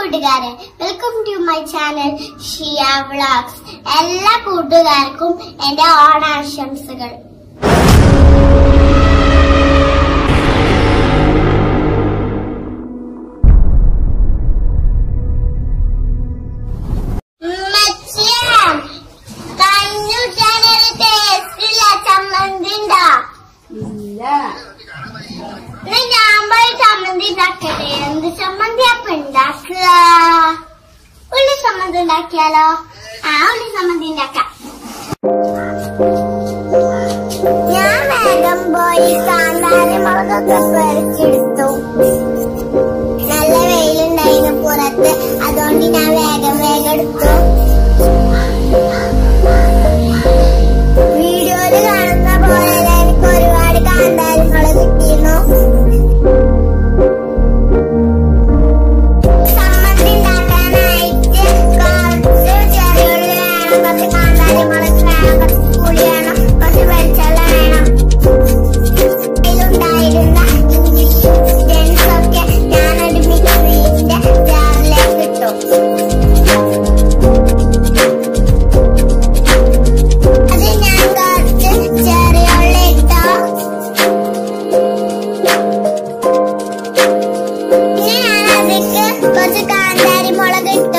കൂട്ടുകാരെ welcome to my channel Shiya vlogs എല്ലാ കൂട്ടുകാർക്കും എന്റെ ഓണാശംസകൾ ഉമ്മച്ചിയെ, കഞ്ഞൂട്ടാനൊരു ടേസ്റ്റില്ല ചമ്മന്തി ഉണ്ടോ ഇല്ല എന്നാ ഞാൻ പോയി ചമ്മന്തി ഉണ്ടാക്കട്ടെ എന്ത് ചമ്മന്തി അപ്പൊ ഉണ്ടാക്കുക ഉള്ളി ചമ്മന്തി ഉണ്ടാക്കിയാലോ ആ ഉള്ളി ചമ്മന്തി ഉണ്ടാക്കാം ഞാൻ വേഗം പോയി കാന്താരി മുളകൊക്കെ പറിച്ചെടുത്തു നല്ല വെയിലുണ്ടായിരുന്നു പുറത്ത് അതുകൊണ്ട് ഞാൻ വേഗം വേഗം എടുത്തു വീഡിയോയില് കാണുന്ന പോലെ എനിക്ക് ഒരുപാട് കാന്താരി മുളക് കിട്ടിയിരുന്നു ചമ്മന്തി ഉണ്ടാക്കാനായിട്ട് കുറച്ച് ചെറിയുള്ളി വേണം കുറച്ച് കാന്താരി മുളക് വേണം കുറച്ച് പുളി വേണം കുറച്ച് വെളിച്ചെണ്ണ വേണം അതിലുണ്ടായിരുന്ന ഇൻഗ്രീഡിയൻസ് ഒക്കെ ഞാനൊരു മിക്സിന്റെ ജാറിലേക്ക് ഇട്ടു അത് ഞാൻ കുറച്ച് ചെറിയുള്ളി ഇട്ടു പിന്നെ ഞാൻ അതിലേക്ക് കുറച്ച് കാന്താരി മുളക് ഇട്ടു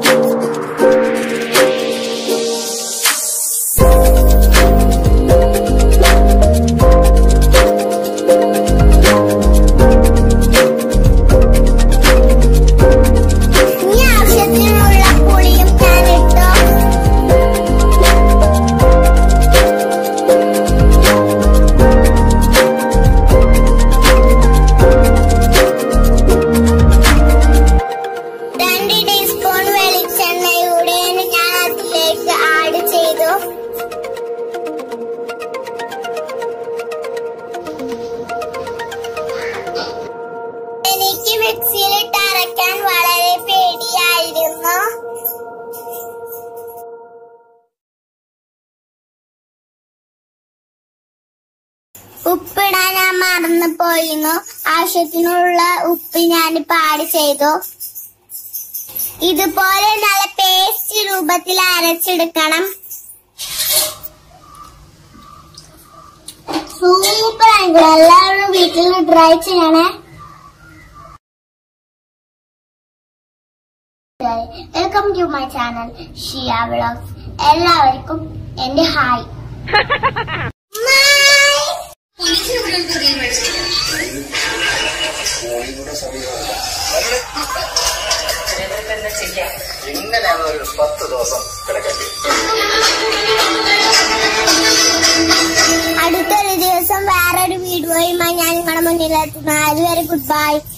ഇനി ആവശ്യത്തിനുള്ള പുളിയും ഞാൻ ഇട്ടു രണ്ട് ടീസ്പൂൺ വെളിച്ചെണ്ണയുടെ ഞാൻ അതിലേക്ക് ആഡ് ചെയ്തു എനിക്ക് മിക്സിയിലിട്ട് അരയ്ക്കാൻ വളരെ പേടിയായിരുന്നു ഉപ്പിടാൻ ഞാൻ മറന്നു പോയിരുന്നു ആവശ്യത്തിനുള്ള ഉപ്പ് ഞാൻ പാട് ചെയ്തു ഇതുപോലെ നല്ല പേസ്റ്റ് രൂപത്തിൽ അരച്ചെടുക്കണം സൂപ്പർ ആയിരിക്കും എല്ലാവരും വീട്ടിൽ ട്രൈ ചെയ്യണേ welcome to my channel Shiya vlogs എല്ലാവർക്കും എന്റെ ഹായ് ഇങ്ങനെയാണ് ഒരു പത്ത് ദിവസം കിടക്കേണ്ടി അടുത്തൊരു ദിവസം വേറൊരു വീഡിയോയുമായി ഞാൻ നിങ്ങളുടെ മുന്നിലെത്തുന്നു അതുവരെ ഗുഡ് ബൈ